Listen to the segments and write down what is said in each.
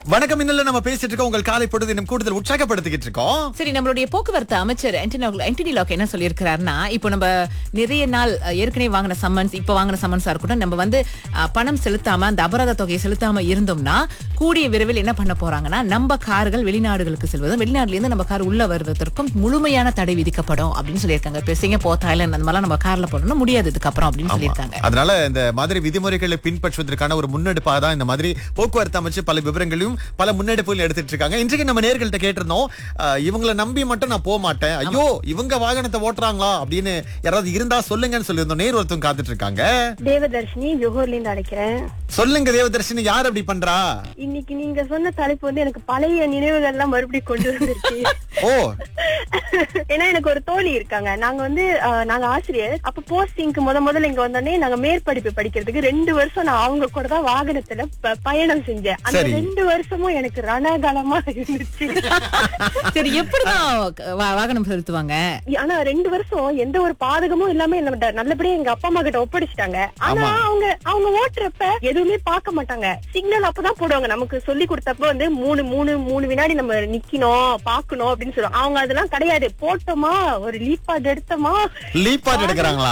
வணக்கம் இன்னும் நம்ம பேசிட்டு இருக்கோம் உங்கள் காலை பொழுது இன்னும் கூடுதல் உற்சாகப்படுத்திக்கிட்டு இருக்கோம் சரி நம்மளுடைய போக்குவரத்து அமைச்சர் ஆண்டனி ஆண்டனி லாக் என்ன சொல்லியிருக்கிறாருன்னா இப்போ நம்ம நிறைய நாள் அஹ், ஏற்கனவே வாங்கின சம்மன்ஸ் இப்போ வாங்கின சம்மன்ஸா இருக்கட்டும் நம்ம வந்து அஹ், பணம் செலுத்தாம அந்த அபராத தொகையை செலுத்தாம இருந்தோம்னா கூடிய விரைவில் என்ன பண்ண போறாங்கன்னா நம்ம கார்கள் வெளிநாடுகளுக்கு செல்வதும் வெளிநாட்டுல இருந்து நம்ம கார் உள்ள வருவதற்கும் முழுமையான தடை விதிக்கப்படும் அப்படின்னு சொல்லியிருக்காங்க இப்போ சிங்கப்பூர் தாய்லாந்து அந்த மாதிரிலாம் நம்ம கார்ல போடணும் முடியாது இதுக்கப்புறம் அப்படின்னு சொல்லியிருக்காங்க அதனால இந்த மாதிரி விதிமுறைகளை பின்பற்றுவதற்கான ஒரு முன்னெடுப்பாக தான் இந்த மாதிரி போக்குவரத்து அமைச்சு பல விவரங்களையும் பல முன்னெடுப்புகள் எடுத்துட்டு இருக்காங்க இன்றைக்கு நம்ம நேர்கள்ட்ட கேட்டிருந்தோம் அஹ், இவங்கள நம்பி மட்டும் நான் போக மாட்டேன் ஐயோ இவங்க வாகனத்தை ஓட்டுறாங்களா அப்படின்னு யாராவது இருந்தா சொல்லுங்கன்னு சொல்லியிருந்தோம் நேர் ஒருத்தவங்க காத்துட்டு இருக்காங்க தேவதர்ஷினி ஜோஹர்ல இருந்து அழைக்கிறேன் சொல்லுங்க தேவதர்ஷினி யார் அப்படி பண்றா இன்னைக்கு நீங்க சொன்ன தலைப்பு வந்து எனக்கு பழைய நினைவுகள் எல்லாம் மறுபடியும் கொண்டு வந்துருச்சு ஓ ஏன்னா எனக்கு ஒரு தோழி இருக்காங்க நாங்க வந்து அஹ், நாங்க ஆசிரியர் அப்ப போஸ்டிங்க்கு முத முதல்ல இங்க வந்தோடனே நாங்க மேற்படிப்பு படிக்கிறதுக்கு ரெண்டு வருஷம் நான் அவங்க கூட தான் வாகனத்துல ப- பயணம் செஞ்சேன் அந்த சரி. ரெண்டு வருஷமும் எனக்கு ரணகலமா இருந்துச்சு சரி எப்படிதான் வா- வாகனம் செலுத்துவாங்க ஆனா ரெண்டு வருஷம் எந்த ஒரு பாதகமும் இல்லாம என்ன நல்லபடியா எங்க அப்பா அம்மா கிட்ட ஒப்படைச்சிட்டாங்க ஆனா ஆமா. அவங்க அவங்க ஓட்டுறப்ப எதுவுமே பார்க்க மாட்டாங்க சிக்னல் அப்பதான் போடுவாங்க நமக்கு சொல்லி கொடுத்தப்ப வந்து மூணு மூணு மூணு வினாடி நம்ம நிக்கணும் பாக்கணும் அப்படின்னு சொல்லுவாங்க அவங்க அதெல்லாம் கிடையாது போட்டோமா ஒரு லீப்பாட் எடுத்தோமா லீப்பாட் எடுக்கிறாங்களா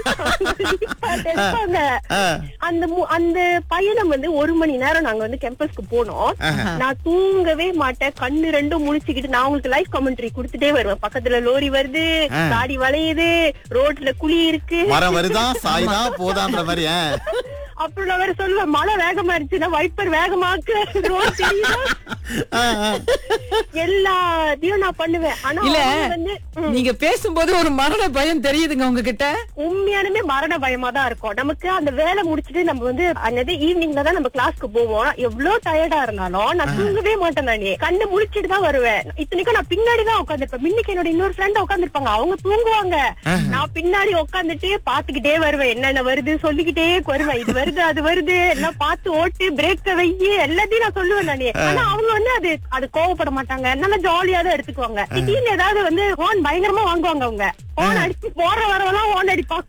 leapad எடுப்பாங்க ஆ. அந்த மு- அந்த பயணம் வந்து ஒரு மணி நேரம் நாங்க வந்து கேம்பஸ்க்கு போனோம் நான் தூங்கவே மாட்டேன் கண்ணு ரெண்டும் முழிச்சுக்கிட்டு நான் உங்களுக்கு லைவ் கமெண்ட்ரி கொடுத்துட்டே வருவேன் பக்கத்துல லோரி வருது காடி வளையுது ரோட்ல குழி இருக்கு மரம் வருதா சாய்தா போதான்ற மாதிரி ஆ. அப்புறம் நான் வேற சொல்லுவேன் மழை வேகமா இருந்துச்சுன்னா வைப்பர் வேகமாக்கு ரோட் தெரியுதா ஆ, ஆ. எல்லாத்தையும் நான் பண்ணுவேன் ஆனா இல்ல அவங்க வந்து ம், நீங்க பேசும்போது ஒரு மரண பயம் தெரியுதுங்க உங்ககிட்ட உண்மையானுமே மரண பயமா தான் இருக்கும் நமக்கு அந்த வேலை முடிச்சிட்டு நம்ம வந்து அன்னது ஈவினிங்ல தான் நம்ம கிளாஸ்க்கு போவோம் எவ்வளவு டயர்டா இருந்தாலும் நான் தூங்கவே மாட்டேன் நானே கண்ணு முழிச்சிட்டு தான் வருவேன் இத்தனைக்கும் நான் பின்னாடி தான் உட்காந்துருப்பேன் மின்னுக்கு என்னோட இன்னொரு ஃப்ரெண்ட் உட்காந்துருப்பாங்க அவங்க தூங்குவாங்க நான் பின்னாடி உட்காந்துட்டு பாத்துக்கிட்டே வருவேன் என்னென்ன வருது சொல்லிக்கிட்டே வருவேன் இது வருது அது வருது எல்லாம் பார்த்து ஓட்டு பிரேக்க வையி எல்லாத்தையும் நான் சொல்லுவேன் நானே ஆனா அவங்க வந்து அது அது கோவப்பட மாட்டாங்க நல்லா ஜாலியா தான் எடுத்துக்குவாங்க திடீர்னு ஏதாவது வந்து ஹோன் பயங்கரமா வாங்குவாங்க அவங்க ஹோன் அடிச்சு போற வரவெல்லாம் ஹோன் அடிப்பாங்க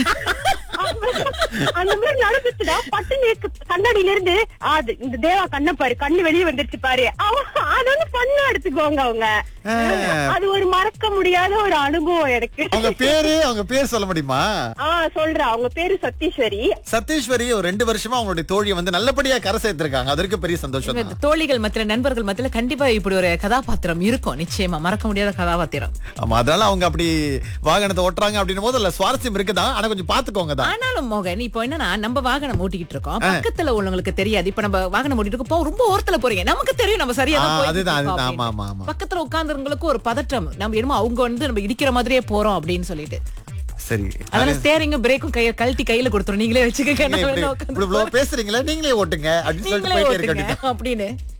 அந்த மாதிரி நடந்துச்சுடா பட்டுன்னு கண்ணாடியில இருந்து "ஆ, அது இந்த தேவா கண்ண பாரு கண்ணு வெளியே வந்துருச்சு பாரு அவன் அது வந்து பண்ண எடுத்துக்குவாங்க அவங்க அது ஒரு மறக்க முடியாத ஒரு அனுபவம் எனக்கு அவங்க பேரு அவங்க பேர் சொல்ல முடியுமா ஆஹ் சொல்றேன் அவங்க பேரு சத்தீஸ்வரி சத்தீஸ்வரி ஒரு ரெண்டு வருஷமா அவங்களுடைய தோழியை வந்து நல்லபடியா கரை சேர்த்திருக்காங்க அதற்கு பெரிய சந்தோஷம் தான் இந்த தோழிகள் மத்தியில நண்பர்கள் மத்தியில கண்டிப்பா இப்படி ஒரு கதாபாத்திரம் இருக்கும் நிச்சயமா மறக்க முடியாத கதாபாத்திரம் ஆமா அதனால அவங்க அப்படி வாகனத்தை ஓட்டுறாங்க அப்படின்னும் போது அதுல சுவாரஸ்யம் இருக்குதான் ஆனா கொஞ்சம் பாத்துக்கோங்க தான் ஆனாலும் மோகன் இப்போ என்னன்னா நம்ம வாகனம் ஓட்டிக்கிட்டு இருக்கோம் பக்கத்துல உள்ளவங்களுக்கு தெரியாது இப்ப நம்ம வாகனம் ஓட்டிட்டு இருக்கோம் ரொம்ப ஓரத்துல போறீங்க நமக்கு தெரியும் நம்ம சரியா தான் ஆ, போயிட்டு அதுதான், இருக்கோம் அதுதான். ஆமா, அப்படின்னு. ஆமா, ஆமா. பக்கத்துல உட்கார்ந்தவங்களுக்கு ஒரு பதட்டம் நம்ம என்னமோ அவங்க வந்து நம்ம இடிக்கிற மாதிரியே போறோம் அப்படின்னு சொல்லிட்டு சரி அதனால ஸ்டேரிங்கும் பிரேக்கும் கைய கழட்டி கையில கொடுத்துரும் நீங்களே வச்சுக்கங்க நீங்க நான் இப்படி வேணா இப்படி உட்கார்ந்து இவ்வளவு பேசுறீங்களே நீங்களே ஓட்டுங்க அப்படின்னு சொல்லிட்டு நீங்களே போயிட்டே இருக்க ஓட்டுங்க வேண்டியது அப்படின்னு